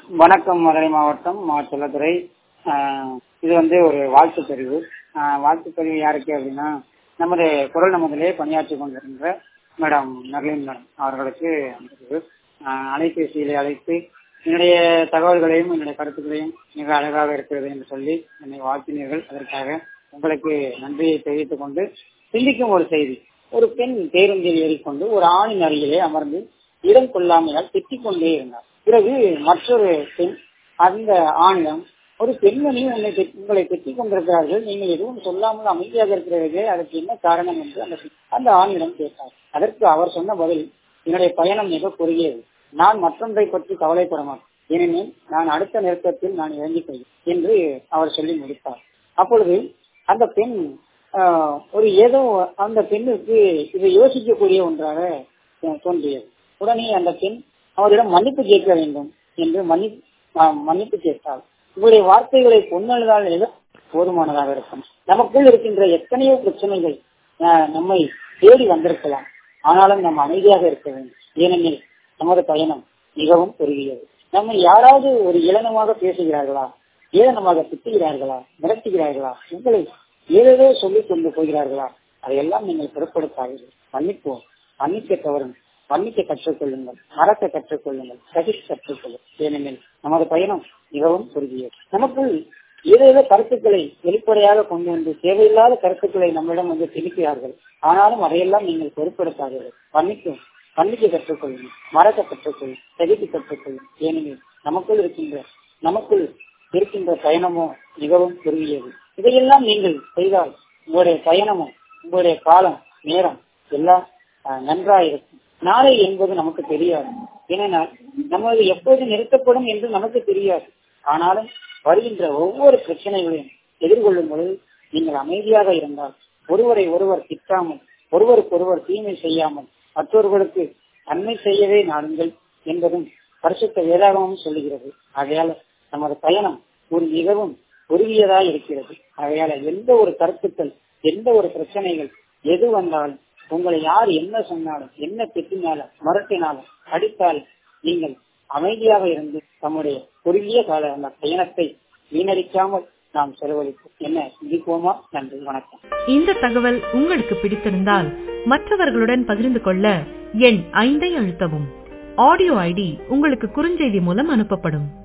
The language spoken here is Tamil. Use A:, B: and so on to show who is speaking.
A: வணக்கம் மதுரை மாவட்டம் மா செல்லத்துறை ஆஹ் இது வந்து ஒரு வாழ்த்து பதிவு ஆஹ் வாழ்த்து பதிவு யாருக்கு அப்படின்னா நமது குரல் நமதிலே பணியாற்றி கொண்டிருக்கின்ற மேடம் நர்லின் மேடம் அவர்களுக்கு அந்த பதிவு. ஆஹ் அலைபேசியிலே அழைத்து என்னுடைய தகவல்களையும் என்னுடைய கருத்துக்களையும் மிக அழகாக இருக்கிறது என்று சொல்லி என்னை வாழ்த்தினீர்கள் அதற்காக உங்களுக்கு நன்றியை தெரிவித்துக் கொண்டு சிந்திக்கும் ஒரு செய்தி ஒரு பெண் பேருந்தில் ஏறிக்கொண்டு ஒரு ஆணின் அருகிலே அமர்ந்து இடம் கொள்ளாமையால் திட்டிக் கொண்டே இருந்தார் பிறகு மற்றொரு பெண் அந்த ஆணிடம் ஒரு பெண்மணி உன்னை பெற்- உங்களை பெற்றிக் கொண்டிருக்கிறார்கள் நீங்கள் எதுவும் சொல்லாமல் அமைதியாக இருக்கிறீர்களே அதற்கு என்ன காரணம் என்று அந்த பெண் அந்த ஆணிடம் கேட்டார் அதற்கு அவர் சொன்ன பதில் என்னுடைய பயணம் மிக குறுகியது நான் மற்றொன்றை பற்றி கவலைப்பட மாட்டேன் ஏனெனில் நான் அடுத்த நிறுத்தத்தில் நான் இறங்கிக் கொள்வேன் என்று அவர் சொல்லி முடித்தார் அப்பொழுது அந்த பெண் ஆஹ், ஒரு ஏதோ அந்த பெண்ணுக்கு இதை யோசிக்கக்கூடிய ஒன்றாக தோ- தோன்றியது உடனே அந்த பெண் அவரிடம் மன்னிப்பு கேட்க வேண்டும் என்று மன்னி ஆஹ், மன்னிப்பு கேட்டாள் உங்களுடைய வார்த்தைகளை பொன்னழுதால் எது போதுமானதாக இருக்கும் நமக்குள் இருக்கின்ற எத்தனையோ பிரச்சனைகள் ஆஹ், நம்மை தேடி வந்திருக்கலாம் ஆனாலும் நாம் அமைதியாக இருக்க வேண்டும் ஏனெனில் நமது பயணம் மிகவும் குறுகியது நம்ம யாராவது ஒரு இளனமாக பேசுகிறார்களா ஏளனமாக திட்டுகிறார்களா மிரட்டுகிறார்களா உங்களை ஏதேதோ சொல்லிக் கொண்டு போகிறார்களா அதையெல்லாம் நீங்கள் பொருட்படுத்தாதீர்கள் மன்னிப்போம் மன்னிக்க தவறும் மன்னிக்க கற்றுக்கொள்ளுங்கள் மறக்க கற்றுக்கொள்ளுங்கள் சகிக்க கற்றுக்கொள்ளும் ஏனெனில் நமது பயணம் மிகவும் குறுகியது நமக்குள் ஏதேதோ கருத்துக்களை வெளிப்படையாக கொண்டு வந்து தேவையில்லாத கருத்துக்களை நம்மிடம் வந்து திணிக்கிறார்கள் ஆனாலும் அதையெல்லாம் நீங்கள் பொருட்படுத்தாதீர்கள் மன்னிக்கும் மன்னிக்க கற்றுக்கொள்ளுங்கள் மறக்க கற்றுக்கொள்ளும் சகிக்க கற்றுக்கொள்ளும் ஏனெனில் நமக்குள் இருக்கின்ற நமக்குள் இருக்கின்ற பயணமோ மிகவும் குறுகியது இதையெல்லாம் நீங்கள் செய்தால் உங்களுடைய பயணமும் உங்களுடைய காலம் நேரம் எல்லாம் அஹ், நன்றாயிருக்கும் நாளை என்பது நமக்கு தெரியாது ஏனென்றால் நமது எப்போது நிறுத்தப்படும் என்று நமக்கு தெரியாது ஆனாலும் வருகின்ற ஒவ்வொரு பிரச்சனைகளையும் எதிர்கொள்ளும் பொழுது நீங்கள் அமைதியாக இருந்தால் ஒருவரை ஒருவர் திட்டாமல் ஒருவருக்கொருவர் தீமை செய்யாமல் மற்றவர்களுக்கு நன்மை செய்யவே நாடுங்கள் என்பதும் பரிசுத்த வேதாகமும் சொல்லுகிறது ஆகையால நமது பயணம் ஒரு மிகவும் குறுகியதா இருக்கிறது ஆகையால எந்த ஒரு கருத்துக்கள் எந்த ஒரு பிரச்சனைகள் எது வந்தாலும் உங்களை யார் என்ன சொன்னாலும் என்ன திட்டினாலும் மறுத்தினாலும் அடித்தாலும் நீங்கள் அமைதியாக இருந்து தம்முடைய குறுகிய கால அந்த பயணத்தை வீணடிக்காமல் நாம் செலவழிப்போம் என்ன சிந்திப்போமா நன்றி வணக்கம்
B: இந்த தகவல் உங்களுக்கு பிடித்திருந்தால் மற்றவர்களுடன் பகிர்ந்து கொள்ள எண் ஐந்தை அழுத்தவும் ஆடியோ ஐடி உங்களுக்கு குறுஞ்செய்தி மூலம் அனுப்பப்படும்